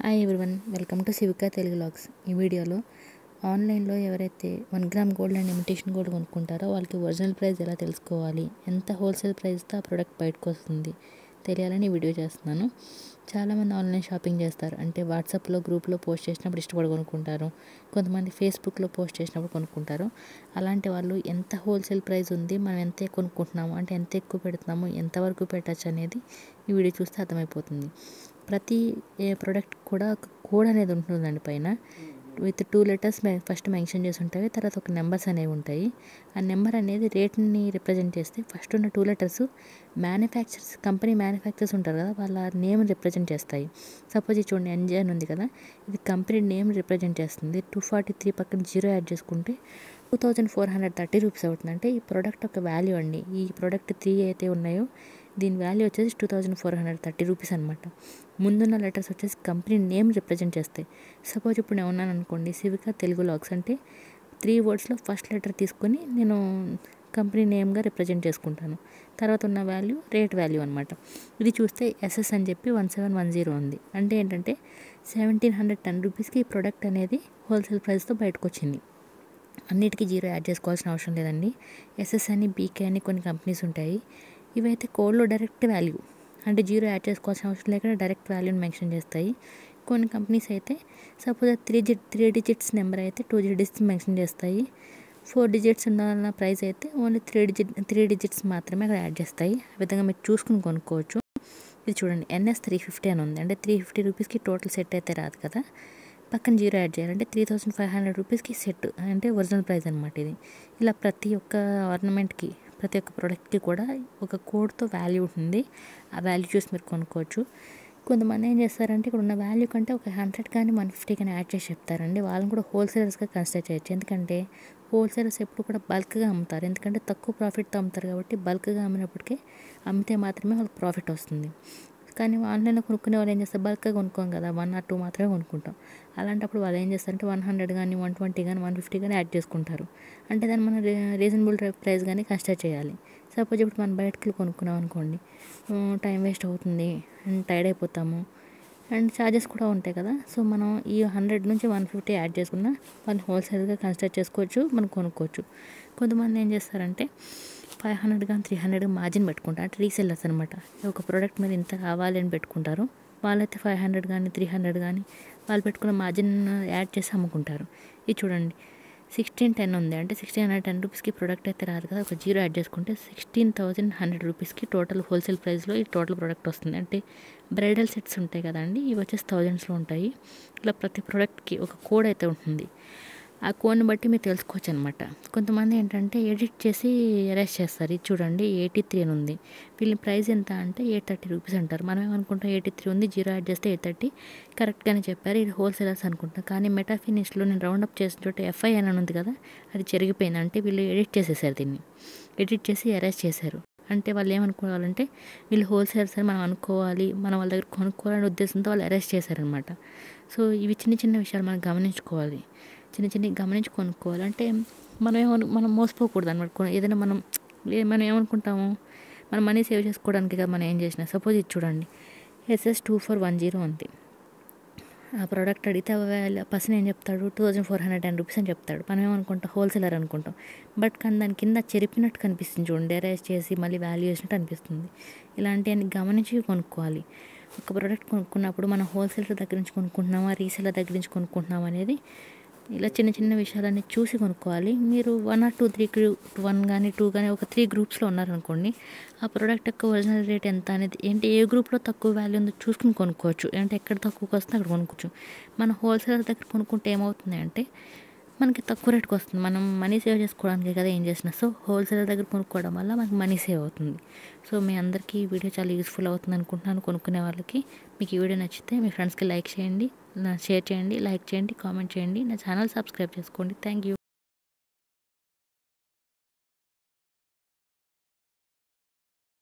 hi everyone welcome to Shivika Telugu logs ఈ వీడియోలో ఆన్లైన్లో ఎవరైతే one gram gold and imitation gold కొనుక్కుంటారో వాళ్ళకి ఒరిజినల్ ప్రైస్ ఎలా తెలుసుకోవాలి ఎంత హోల్సేల్ ప్రైస్తో ఆ ప్రోడక్ట్ బయటకు వస్తుంది తెలియాలని ఈ వీడియో చేస్తున్నాను చాలామంది ఆన్లైన్ షాపింగ్ చేస్తారు అంటే వాట్సాప్లో గ్రూప్లో పోస్ట్ చేసినప్పుడు ఇష్టపడి కొనుక్కుంటారు కొంతమంది ఫేస్బుక్లో పోస్ట్ చేసినప్పుడు కొనుక్కుంటారు అలాంటి వాళ్ళు ఎంత హోల్సేల్ ప్రైస్ ఉంది మనం ఎంత కొనుక్కుంటున్నాము అంటే ఎంత ఎక్కువ పెడుతున్నాము ఎంతవరకు పెట్టచ్చు అనేది ఈ వీడియో చూస్తే అర్థమైపోతుంది ప్రతి ఏ ప్రోడక్ట్ కూడా ఒక కోడ్ అనేది ఉంటుందండి పైన with two letters first mention చేసి ఉంటాయి తర్వాత ఒక నెంబర్స్ అనేవి ఉంటాయి ఆ నెంబర్ అనేది రేట్ని రిప్రజెంట్ చేస్తే ఫస్ట్ ఉన్న two letters manufactures company manufactures ఉంటారు కదా వాళ్ళ నేమ్ రిప్రజెంట్ చేస్తాయి సపోజ్ ఇది చూడండి ఎన్జే అని ఉంది కదా ఇది కంపెనీ నేమ్ రిప్రజెంట్ చేస్తుంది టూ ఫార్టీ త్రీ పక్కన జీరో యాడ్ చేసుకుంటే two thousand four hundred thirty rupees అవుతుంది అంటే ఈ ప్రోడక్ట్ యొక్క వాల్యూ అండి ఈ ప్రోడక్ట్ త్రీ అయితే ఉన్నాయో దీని వాల్యూ వచ్చేసి two thousand four hundred thirty rupees అనమాట ముందున్న లెటర్స్ వచ్చేసి కంపెనీ నేమ్ రిప్రజెంట్ చేస్తాయి సపోజ్ ఇప్పుడు నేను ఉన్నాను అనుకోండి సివిక తెలుగు లాగ్స్ అంటే త్రీ వర్డ్స్లో ఫస్ట్ లెటర్ తీసుకొని నేను కంపెనీ నేమ్గా రిప్రజెంట్ చేసుకుంటాను తర్వాత ఉన్న వాల్యూ రేట్ వాల్యూ అనమాట ఇది చూస్తే ఎస్ఎస్ అని చెప్పి వన్ సెవెన్ వన్ జీరో ఉంది అంటే ఏంటంటే సెవెంటీన్ హండ్రెడ్ టెన్ రూపీస్కి ఈ ప్రోడక్ట్ అనేది హోల్సేల్ ప్రైస్తో బయటకు వచ్చింది అన్నిటికీ జీరో యాడ్ చేసుకోవాల్సిన అవసరం లేదండి ఎస్ఎస్ అని బీకే అని కొన్ని కంపెనీస్ ఉంటాయి ఇవైతే కోడ్లో డైరెక్ట్ వాల్యూ అంటే జీరో యాడ్ చేసుకోవాల్సిన అవసరం లేకుండా డైరెక్ట్ వాల్యూని మెన్షన్ చేస్తాయి కొన్ని కంపెనీస్ అయితే సపోజ్ త్రీ డి త్రీ డిజిట్స్ నెంబర్ అయితే టూ డిజిట్స్ మెన్షన్ చేస్తాయి ఫోర్ డిజిట్స్ ఉన్న ప్రైస్ అయితే only three digit three digits మాత్రమే అక్కడ యాడ్ చేస్తాయి ఆ విధంగా మీరు చూసుకుని కొనుక్కోవచ్చు ఇది చూడండి ఎన్ఎస్ త్రీ ఫిఫ్టీ అని ఉంది అంటే త్రీ ఫిఫ్టీ రూపీస్కి టోటల్ సెట్ అయితే రాదు కదా పక్కన జీరో యాడ్ చేయాలంటే త్రీ థౌసండ్ ఫైవ్ హండ్రెడ్ రూపీస్కి సెట్ అంటే ఒరిజినల్ ప్రైస్ అనమాట ఇది ఇలా ప్రతి ఒక్క ఆర్నమెంట్కి ప్రతి ఒక్క ప్రోడక్ట్కి కూడా ఒక కోడ్తో వాల్యూ ఉంటుంది ఆ వాల్యూ చూసి మీరు కొనుక్కోవచ్చు కొంతమంది ఏం చేస్తారంటే ఇక్కడ ఉన్న వాల్యూ కంటే ఒక హండ్రెడ్ కానీ వన్ ఫిఫ్టీ కానీ యాడ్ చేసి చెప్తారండి వాళ్ళని కూడా హోల్సేలర్స్గా కన్సిడర్ చేయొచ్చు ఎందుకంటే హోల్సేలర్స్ ఎప్పుడు కూడా బల్క్గా అమ్ముతారు ఎందుకంటే తక్కువ ప్రాఫిట్తో అమ్ముతారు కాబట్టి బల్క్గా అమ్మినప్పటికీ అమ్మితే మాత్రమే వాళ్ళకి ప్రాఫిట్ వస్తుంది కానీ ఆన్లైన్లో కొనుక్కునే వాళ్ళు ఏం చేస్తారు బల్క్గా కొనుక్కోం కదా వన్ ఆర్ టూ మాత్రమే కొనుక్కుంటాం అలాంటప్పుడు వాళ్ళు ఏం చేస్తారంటే వన్ హండ్రెడ్ కానీ వన్ ట్వంటీ కానీ వన్ ఫిఫ్టీ కానీ యాడ్ చేసుకుంటారు అంటే దాన్ని మనం రీజనబుల్ ప్రైస్ కానీ కన్సిడర్ చేయాలి సపోజ్ ఇప్పుడు మనం బయటకు కొనుక్కున్నాం అనుకోండి టైం వేస్ట్ అవుతుంది అండ్ టైర్డ్ అయిపోతాము అండ్ ఛార్జెస్ కూడా ఉంటాయి కదా సో మనం ఈ హండ్రెడ్ నుంచి వన్ ఫిఫ్టీ యాడ్ చేసుకున్న వాళ్ళు హోల్సేల్గా కన్సిడర్ చేసుకోవచ్చు మనం కొనుక్కోవచ్చు కొంతమంది ఏం చేస్తారంటే ఫైవ్ హండ్రెడ్ కానీ త్రీ హండ్రెడ్ మార్జిన్ పెట్టుకుంటారు అంటే రీసెల్లర్స్ అనమాట ఒక ప్రోడక్ట్ మీద ఇంత కావాలి అని పెట్టుకుంటారు వాళ్ళైతే ఫైవ్ హండ్రెడ్ కానీ త్రీ హండ్రెడ్ కానీ వాళ్ళు పెట్టుకున్న మార్జిన్ యాడ్ చేసి అమ్ముకుంటారు ఇది చూడండి సిక్స్టీన్ టెన్ ఉంది అంటే సిక్స్టీన్ హండ్రెడ్ టెన్ రూపీస్కి ప్రోడక్ట్ అయితే రాదు కదా ఒక జీరో యాడ్ చేసుకుంటే సిక్స్టీన్ థౌజండ్ హండ్రెడ్ రూపీస్కి టోటల్ హోల్సేల్ ప్రైస్లో ఈ టోటల్ ప్రోడక్ట్ వస్తుంది అంటే బ్రైడల్ సెట్స్ ఉంటాయి కదండి ఇవి వచ్చేసి థౌజండ్స్లో ఉంటాయి ఇలా ప్రతి ప్రోడక్ట్కి ఒక కోడ్ అయితే ఉంటుంది ఆ కోడ్ని బట్టి మీరు తెలుసుకోవచ్చు అనమాట కొంతమంది ఏంటంటే ఎడిట్ చేసి ఎరేస్ చేస్తారు ఇది చూడండి ఎయిటీ త్రీ అని ఉంది వీళ్ళ ప్రైస్ ఎంత అంటే ఎయిట్ థర్టీ రూపీస్ అంటారు మనం ఏమనుకుంటాం ఎయిటీ త్రీ ఉంది జీరో యాడ్ చేస్తే ఎయిట్ థర్టీ కరెక్ట్గానే చెప్పారు ఇది హోల్సేలర్స్ అనుకుంటాం కానీ మెటా ఫినిష్లో నేను రౌండప్ చేసిన చోట ఎఫ్ఐ అని ఉంది కదా అది జరిగిపోయింది అంటే వీళ్ళు ఎడిట్ చేసేసారు దీన్ని ఎడిట్ చేసి ఎరేస్ చేశారు అంటే వాళ్ళు ఏమనుకోవాలంటే వీళ్ళు హోల్సేలర్స్ అని మనం అనుకోవాలి మనం వాళ్ళ దగ్గర కొనుక్కోవాలనే ఉద్దేశంతో వాళ్ళు అరెస్ట్ చేశారనమాట సో ఇవి చిన్న చిన్న విషయాలు మనం గమనించుకోవాలి చిన్న చిన్న గమనించి కొనుక్కోవాలి అంటే మనం ఏమను మనం మోసపోకూడదు అనమాట ఏదైనా మనం మనం ఏమనుకుంటాము మనం మనీ సేవ్ చేసుకోవడానికి కదా మనం ఏం చేసినా సపోజ్ ఇది చూడండి SS two four one zero ఉంది ఆ ప్రోడక్ట్ అడిగితే పర్సన్ ఏం చెప్తాడు two thousand four hundred ten rupees అని చెప్తాడు మనం ఏమనుకుంటాం హోల్సేలర్ అనుకుంటాం బట్ కానీ దాని కింద చెరిపినట్టు కనిపిస్తుంది చూడండి డెరైజ్ చేసి మళ్ళీ వాల్యూ చేసినట్టు అనిపిస్తుంది ఇలాంటివన్నీ గమనించి కొనుక్కోవాలి ఒక ప్రోడక్ట్ కొనుక్కున్నప్పుడు మనం హోల్సేలర్ దగ్గర నుంచి కొనుక్కుంటున్నామా రీసేలర్ దగ్గర నుంచి కొనుక్కుంటున్నామా అనేది ఇలా చిన్న చిన్న విషయాలన్నీ చూసి కొనుక్కోవాలి మీరు one or two three one కానీ టూ కానీ ఒక త్రీ గ్రూప్స్లో ఉన్నారనుకోండి ఆ ప్రోడక్ట్ యొక్క ఒరిజినల్ రేట్ ఎంత అనేది ఏంటి ఏ గ్రూప్లో తక్కువ వాల్యూ ఉందో చూసుకుని కొనుక్కోవచ్చు అంటే ఎక్కడ తక్కువకి వస్తుందో అక్కడ కొనుక్కోవచ్చు మన హోల్సేలర్ దగ్గర కొనుక్కుంటే ఏమవుతుంది అంటే మనకి తక్కువ రేట్కి వస్తుంది మనం మనీ సేవ్ చేసుకోవడానికి కదా ఏం చేసినా సో హోల్సేలర్ దగ్గర కొనుక్కోవడం వల్ల మనకి మనీ సేవ్ అవుతుంది సో మీ అందరికీ ఈ వీడియో చాలా యూస్ఫుల్ అవుతుంది అనుకుంటున్నాను కొనుక్కునే వాళ్ళకి మీకు ఈ వీడియో నచ్చితే మీ ఫ్రెండ్స్కి లైక్ చేయండి షేర్ చేయండి లైక్ చేయండి కామెంట్ చేయండి నా ఛానల్ సబ్స్క్రైబ్ చేసుకోండి థ్యాంక్ యూ